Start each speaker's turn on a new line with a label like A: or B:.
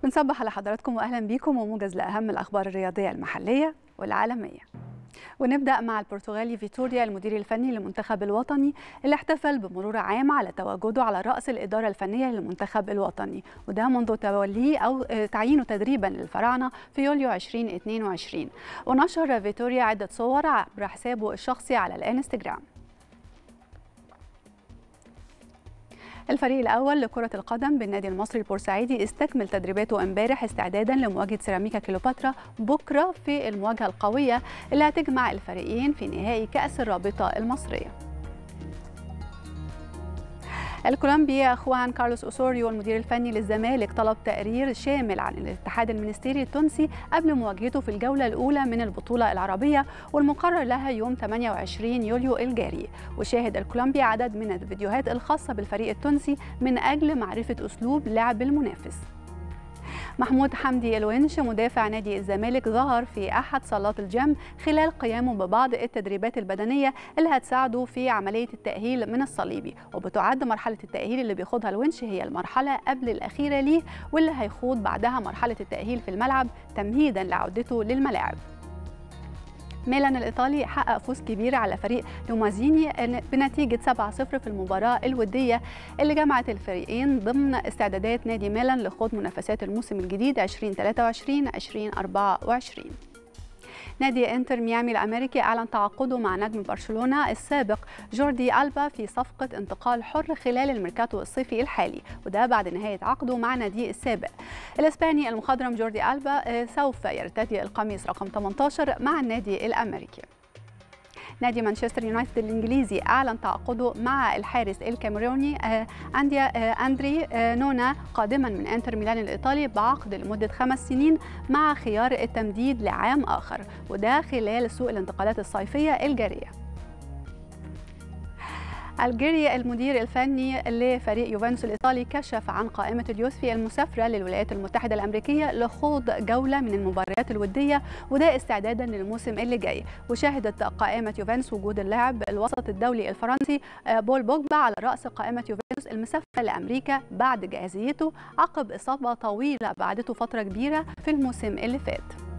A: بنصبح على حضراتكم واهلا بيكم وموجز لاهم الاخبار الرياضيه المحليه والعالميه ونبدا مع البرتغالي فيتوريا المدير الفني للمنتخب الوطني اللي احتفل بمرور عام على تواجده على راس الاداره الفنيه للمنتخب الوطني وده منذ توليه او تعيينه تدريبا للفراعنه في يوليو 2022 ونشر فيتوريا عده صور عبر حسابه الشخصي على الانستغرام الفريق الأول لكرة القدم بالنادي المصري البورسعيدي استكمل تدريباته امبارح استعدادا لمواجهة سيراميكا كيلوباترا بكرة في المواجهة القوية اللي هتجمع الفريقين في نهائي كأس الرابطة المصرية. الكولومبي خوان كارلوس أوسوريو المدير الفني للزمالك طلب تقرير شامل عن الاتحاد المنستيري التونسي قبل مواجهته في الجولة الأولى من البطولة العربية والمقرر لها يوم 28 يوليو الجاري وشاهد الكولومبي عدد من الفيديوهات الخاصة بالفريق التونسي من أجل معرفة أسلوب لعب المنافس محمود حمدي الونش مدافع نادي الزمالك ظهر في أحد صالات الجيم خلال قيامه ببعض التدريبات البدنية اللي هتساعده في عملية التأهيل من الصليبي وبتعد مرحلة التأهيل اللي بيخوضها الونش هي المرحلة قبل الأخيرة ليه واللي هيخوض بعدها مرحلة التأهيل في الملعب تمهيدا لعودته للملاعب ميلان الإيطالي حقق فوز كبير على فريق نومازيني بنتيجة 7-0 في المباراة الودية اللي جمعت الفريقين ضمن استعدادات نادي ميلان لخوض منافسات الموسم الجديد 2023-2024 نادي انتر ميامي الامريكي اعلن تعاقده مع نجم برشلونه السابق جوردي البا في صفقه انتقال حر خلال الميركاتو الصيفي الحالي وده بعد نهايه عقده مع ناديه السابق الاسباني المخضرم جوردي البا سوف يرتدي القميص رقم 18 مع النادي الامريكي نادي مانشستر يونايتد الانجليزي اعلن تعاقده مع الحارس الكاميروني انديا اندري نونا قادما من انتر ميلان الايطالي بعقد لمده خمس سنين مع خيار التمديد لعام اخر وده خلال سوق الانتقالات الصيفيه الجاريه الجيري المدير الفني لفريق يوفنتوس الإيطالي كشف عن قائمة اليوسفي المسافرة للولايات المتحدة الأمريكية لخوض جولة من المباريات الودية وده استعدادا للموسم اللي جاي وشهدت قائمة يوفنتوس وجود اللاعب الوسط الدولي الفرنسي بول بوجبا على رأس قائمة يوفنتوس المسافرة لأمريكا بعد جاهزيته عقب إصابة طويلة بعدته فترة كبيرة في الموسم اللي فات